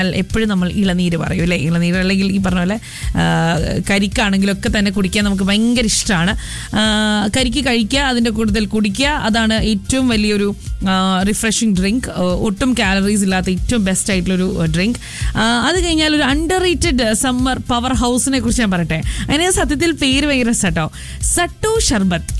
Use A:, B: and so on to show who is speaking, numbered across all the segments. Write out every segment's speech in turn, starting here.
A: എപ്പോഴും നമ്മൾ ഇളനീര് പറയും അല്ലേ ഇളനീര് അല്ലെങ്കിൽ ഈ പറഞ്ഞ പോലെ ആ, കരിക്കാണെങ്കിലും ഒക്കെ തന്നെ കുടിക്കാൻ നമുക്ക് ഭയങ്കര ഇഷ്ടമാണ് കരിക്ക് കഴിക്കുക അതിൻ്റെ കൂടുതൽ കുടിക്കുക അതാണ് ഏറ്റവും വലിയൊരു റിഫ്രഷിങ് ഡ്രിങ്ക് ഒട്ടും കാലറീസ് ഇല്ലാത്ത ഏറ്റവും ബെസ്റ്റ് ആയിട്ടുള്ളൊരു ഡ്രിങ്ക് അത് കഴിഞ്ഞാൽ ഒരു അണ്ടർ റേറ്റഡ് സമ്മർ പവർ ഹൗസിനെ കുറിച്ച് ഞാൻ പറയട്ടെ അതിന് സത്യത്തിൽ പേര് ഭയങ്കര സട്ടോ സട്ടു ഷർബത്ത്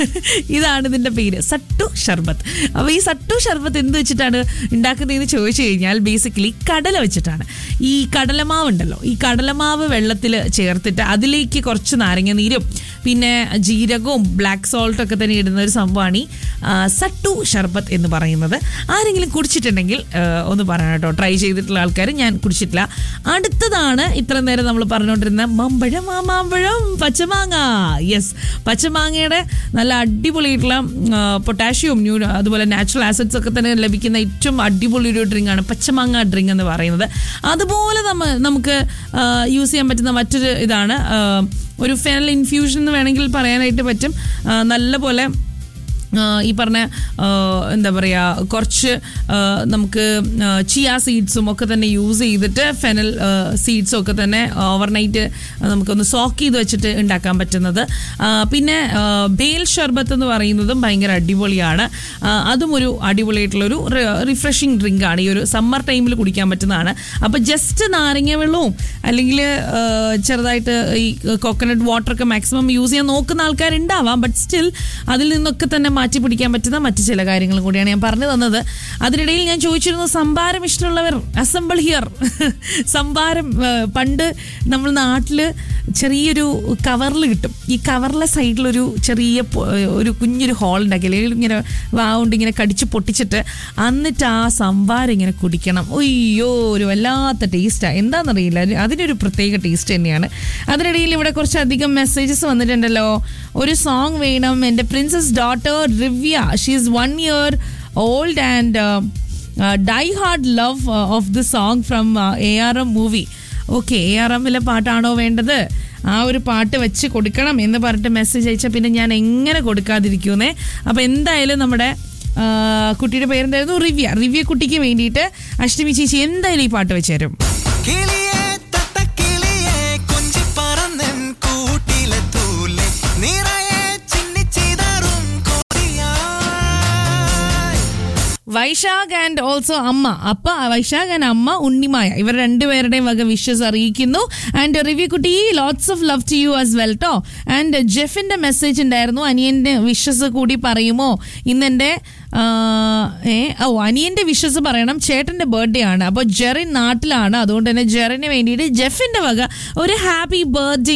A: ഇതാണ് ഇതിൻ്റെ പേര് സട്ടു ഷർബത്ത് അപ്പോൾ ഈ സട്ടു ഷർബത്ത് എന്ത് വെച്ചിട്ടാണ് ഉണ്ടാക്കുന്നതെന്ന് ചോദിച്ചു കഴിഞ്ഞാൽ ബേസിക്കലി കടല വെച്ചിട്ടാണ് ഈ കടലമാവ് ഉണ്ടല്ലോ ഈ കടലമാവ് വെള്ളത്തിൽ ചേർത്തിട്ട് അതിലേക്ക് കുറച്ച് നാരങ്ങ നീരും പിന്നെ ജീരകവും ബ്ലാക്ക് സോൾട്ടും ഒക്കെ തന്നെ ഇടുന്ന ഒരു സംഭവമാണ് ഈ ആ, സട്ടു ഷർബത്ത് എന്ന് പറയുന്നത് ആരെങ്കിലും കുടിച്ചിട്ടുണ്ടെങ്കിൽ ആ, ഒന്ന് പറയണം കേട്ടോ ട്രൈ ചെയ്തിട്ടുള്ള ആൾക്കാർ ഞാൻ കുടിച്ചിട്ടില്ല അടുത്തതാണ് ഇത്ര നേരം നമ്മൾ പറഞ്ഞുകൊണ്ടിരുന്ന മമ്പഴം ആ മാമ്പഴം പച്ചമാങ്ങ യെസ് പച്ചമാങ്ങയുടെ നല്ല അടിപൊളിയായിട്ടുള്ള പൊട്ടാഷ്യവും ന്യൂ അതുപോലെ നാച്ചുറൽ ആസിഡ്സ് ഒക്കെ തന്നെ ലഭിക്കുന്ന ഏറ്റവും അടിപൊളി ഒരു ഡ്രിങ്ക് ആണ് പച്ചമാങ്ങ ഡ്രിങ്ക് എന്ന് പറയുന്നത് അതുപോലെ നമ്മ നമുക്ക് യൂസ് ചെയ്യാൻ പറ്റുന്ന മറ്റൊരു ഇതാണ് ആ, ഒരു ഫെനൽ ഇൻഫ്യൂഷൻ എന്ന് വേണമെങ്കിൽ പറയാനായിട്ട് പറ്റും ആ, നല്ല പോലെ ആ, ഈ പറഞ്ഞ ആ, എന്താ പറയുക കുറച്ച് ആ, നമുക്ക് ചിയ സീഡ്സും ഒക്കെ തന്നെ യൂസ് ചെയ്തിട്ട് ഫെനൽ സീഡ്സും ഒക്കെ തന്നെ ഓവർനൈറ്റ് നമുക്കൊന്ന് സോക്ക് ചെയ്ത് വെച്ചിട്ട് ഉണ്ടാക്കാൻ പറ്റുന്നത് ആ, പിന്നെ ആ, ബേൽ ഷർബത്ത് എന്ന് പറയുന്നതും ഭയങ്കര അടിപൊളിയാണ് ആ, അതും ഒരു അടിപൊളിയായിട്ടുള്ളൊരു റിഫ്രഷിങ് ഡ്രിങ്ക് ആണ് ഈ ഒരു സമ്മർ ടൈമിൽ കുടിക്കാൻ പറ്റുന്നതാണ് അപ്പോൾ ജസ്റ്റ് നാരങ്ങ വെള്ളവും അല്ലെങ്കിൽ ചെറുതായിട്ട് ഈ കോക്കനട്ട് വാട്ടറൊക്കെ മാക്സിമം യൂസ് ചെയ്യാൻ നോക്കുന്ന ആൾക്കാരുണ്ടാവാം ബട്ട് സ്റ്റിൽ അതിൽ നിന്നൊക്കെ തന്നെ മാറ്റി പിടിക്കാൻ പറ്റുന്ന മറ്റു ചില കാര്യങ്ങളും കൂടിയാണ് ഞാൻ പറഞ്ഞു തന്നത് അതിനിടയിൽ ഞാൻ ചോദിച്ചിരുന്നു സംഭാരം ഇഷ്ടമുള്ളവർ അസംബിൾ ഹിയർ സംഭാരം ആ, പണ്ട് നമ്മൾ നാട്ടിൽ ചെറിയൊരു കവറിൽ കിട്ടും ഈ കവറിലെ സൈഡിലൊരു ചെറിയ പൊ- ഒരു കുഞ്ഞൊരു ഹോൾ ഉണ്ടാക്കി അല്ലെങ്കിൽ ഇങ്ങനെ വാവുണ്ട് ഇങ്ങനെ കടിച്ച് പൊട്ടിച്ചിട്ട് എന്നിട്ട് ആ സംഭാരം ഇങ്ങനെ കുടിക്കണം ഒയ്യോ ഒരു വല്ലാത്ത ടേസ്റ്റാണ് എന്താണെന്നറിയില്ല ഒരു- അതിനൊരു പ്രത്യേക ടേസ്റ്റ് തന്നെയാണ് അതിനിടയിൽ ഇവിടെ കുറച്ചധികം മെസ്സേജസ് വന്നിട്ടുണ്ടല്ലോ ഒരു സോങ് വേണം എൻ്റെ princess daughter Rivya she is one year old and die hard love of the song from A R M movie okay A R എമ്മിലെ പാട്ടാണോ വേണ്ടത് ആ ഒരു പാട്ട് വെച്ച് കൊടുക്കണം എന്ന് പറഞ്ഞിട്ട് മെസ്സേജ് അയച്ചാൽ പിന്നെ ഞാൻ എങ്ങനെ കൊടുക്കാതിരിക്കുന്നേ അപ്പോൾ എന്തായാലും നമ്മുടെ ആ, കുട്ടിയുടെ പേരെന്തായിരുന്നു റിവ്യ റിവ്യ കുട്ടിക്ക് വേണ്ടിയിട്ട് അഷ്ടമി ചേച്ചി എന്തായാലും ഈ പാട്ട് വെച്ച് തരും
B: കിളിയേ തത്തക്കിളിയേ കൊഞ്ചി പറന്നൻ കൂട്ടിലെ തൂലെ നിറയെ ചിന്നിച്ചിതറും കൊതിയായി
A: വൈശാഖ് ആൻഡ് ഓൾസോ അമ്മ അപ്പ വൈശാഖ് ആൻഡ് അമ്മ ഉണ്ണിമായ ഇവർ രണ്ടുപേരുടെയും വക വിഷസ് അറിയിക്കുന്നു ആൻഡ് റിവ്യൂ കുട്ടി lots of love to you as well ട്ടോ ആൻഡ് ജെഫിന്റെ മെസ്സേജ് ഉണ്ടായിരുന്നു അനിയന്റെ വിഷസ് കൂടി പറയുമോ ഇന്നെന്റെ ആ, ഏ ഓ അനിയന്റെ വിഷസ് പറയണം ചേട്ടന്റെ ബർത്ത്ഡേ ആണ് അപ്പോൾ ജെറിൻ നാട്ടിലാണ് അതുകൊണ്ട് തന്നെ ജെറിന് വേണ്ടിയിട്ട് ജെഫിന്റെ വക ഒരു ഹാപ്പി ബർത്ത്ഡേ